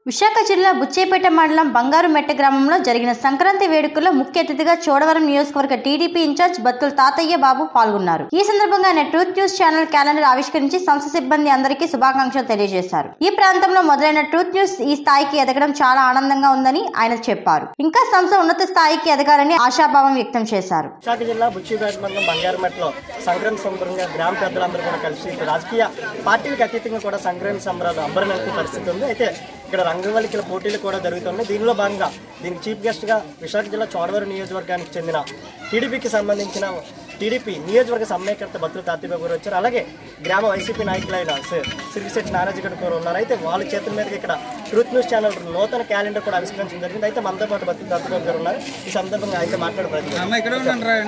విశాఖ జిల్లా బుచ్చేపేట మండలం బంగారుమెట్ట గ్రామంలో జరిగిన సంక్రాంతి వేడుకల్లో ముఖ్య అతిథిగా చోడవరం నియోజకవర్గ టీడీపీ ఇన్ఛార్జ్ బత్తుల తాతయ్య బాబు పాల్గొన్నారు ఈ సందర్భంగా ఆయన ట్రూత్ న్యూస్ ఛానల్ క్యాలెండర్ ఆవిష్కరించి సంస్థ సిబ్బంది అందరికీ శుభాకాంక్షలు తెలియజేశారు ఈ ప్రాంతంలో మొదలైన ట్రూత్ న్యూస్ ఈ స్థాయికి ఎదగడం చాలా ఆనందంగా ఉందని ఆయన చెప్పారు ఇంకా సంస్థ ఉన్నత స్థాయికి ఎదగాలని ఆశాభావం వ్యక్తం చేశారు విశాఖ జిల్లా బుచ్చిపేట మండలం బంగారుమెట్లో సంక్రాంతి సంబరంగా గ్రామ పెద్దలందరూ కూడా కలిసి ఇటు రాజకీయ పార్టీలకు అతీతంగా కూడా సంక్రాంతి సంబరాలు అబ్బరనెత్తే పరిస్థితి ఉంది అయితే ఇక్కడ రంగవల్లికల పోటీలు కూడా జరుగుతున్నాయి దీనిలో భాగంగా దీనికి చీఫ్ గెస్ట్గా విశాఖ జిల్లా చోడవరం నియోజకవర్గానికి చెందిన టీడీపీకి సంబంధించిన టీడీపీ నియోజకవర్గ సమన్వయకర్త భద్రుల తాతిబాబు గారు వచ్చారు అలాగే గ్రామ వైసీపీ నాయకులైన సి- సిరిశెట్టి నానాజీ గారు కూడా ఉన్నారు అయితే వాళ్ళ చేతుల మీదకి ఇక్కడ ట్రూత్ న్యూస్ ఛానల్ నూతన క్యాలెండర్ కూడా ఆవిష్కరించడం జరిగింది అయితే మనతో పాటు భద్రుల తాతిబాబు గారు ఉన్నారు ఈ సందర్భంగా అయితే మాట్లాడే ప్రయత్నం అమ్మ ఇక్కడ ఉన్నాను రా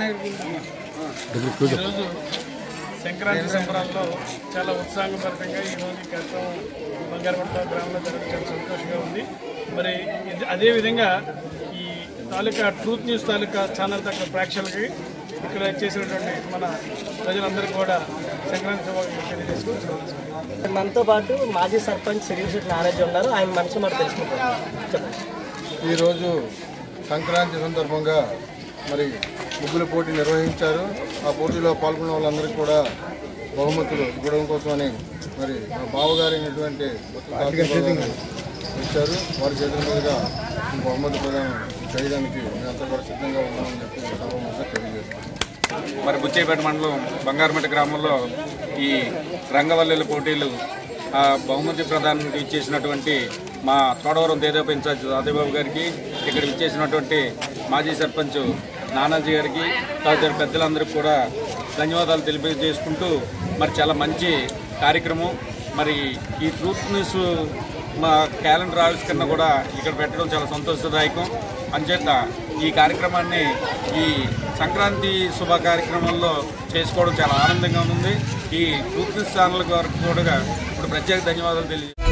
ఈరోజు సంక్రాంతి సంబరాల్లో చాలా ఉత్సాహభరితంగా ఈరోజు ఈ కార్యక్రమం బంగారపట్ల గ్రామంలో జరగడం చాలా సంతోషంగా ఉంది మరి ఇది- అదేవిధంగా ఈ తాలూకా ట్రూత్ న్యూస్ తాలూకా ఛానల్ తగ్గ ప్రేక్షకులకి ఇక్కడ చేసినటువంటి మన ప్రజలందరికీ కూడా సంక్రాంతి శుభాకాంక్షలు తెలియజేసుకుంటున్నాను మనతో పాటు మాజీ సర్పంచ్ సిరిశెట్టి నారాజు ఉన్నారు ఆయన మనసు మాట తెలుసుకుంటారు చెప్పండి ఈరోజు సంక్రాంతి సందర్భంగా మరి ముగ్గుల పోటీ నిర్వహించారు ఆ పోటీలో పాల్గొన్న వాళ్ళందరికీ కూడా బహుమతులు ఇవ్వడం కోసమని మరి మా బావగారైనటువంటి బొత్తుల తాతయ్య గారు వచ్చారు వారి చేతుల మీదుగా ఈ బహుమతి ప్రదానం చేయడానికి మేమంతా కూడా సిద్ధంగా ఉన్నామని చెప్పి సభముగా తెలియజేస్తున్నాం మరి బుచ్చేపేట మండలం బంగారుమెట గ్రామంలో ఈ రంగవల్లుల పోటీలు ఆ, బహుమతి ప్రదానం ఇచ్చేసినటువంటి మా తోడవరం తేదోప ఇన్ఛార్జ్ ఆదిబాబు గారికి ఇక్కడ ఇచ్చేసినటువంటి మాజీ సర్పంచ్ నానాజీ గారికి తదితర పెద్దలందరికీ కూడా ధన్యవాదాలు తెలియజేసుకుంటూ మరి చాలా మంచి కార్యక్రమం మరి ఈ ట్రూత్ న్యూస్ మా క్యాలెండర్ ఆవిష్కరణ కూడా ఇక్కడ పెట్టడం చాలా సంతోషదాయకం అంచేత ఈ కార్యక్రమాన్ని ఈ సంక్రాంతి శుభ కార్యక్రమంలో చేసుకోవడం చాలా ఆనందంగా ఉంది ఈ ట్రూత్ న్యూస్ ఛానల్ గారికి కూడా ఇప్పుడు ప్రత్యేక ధన్యవాదాలు తెలియజేస్తాను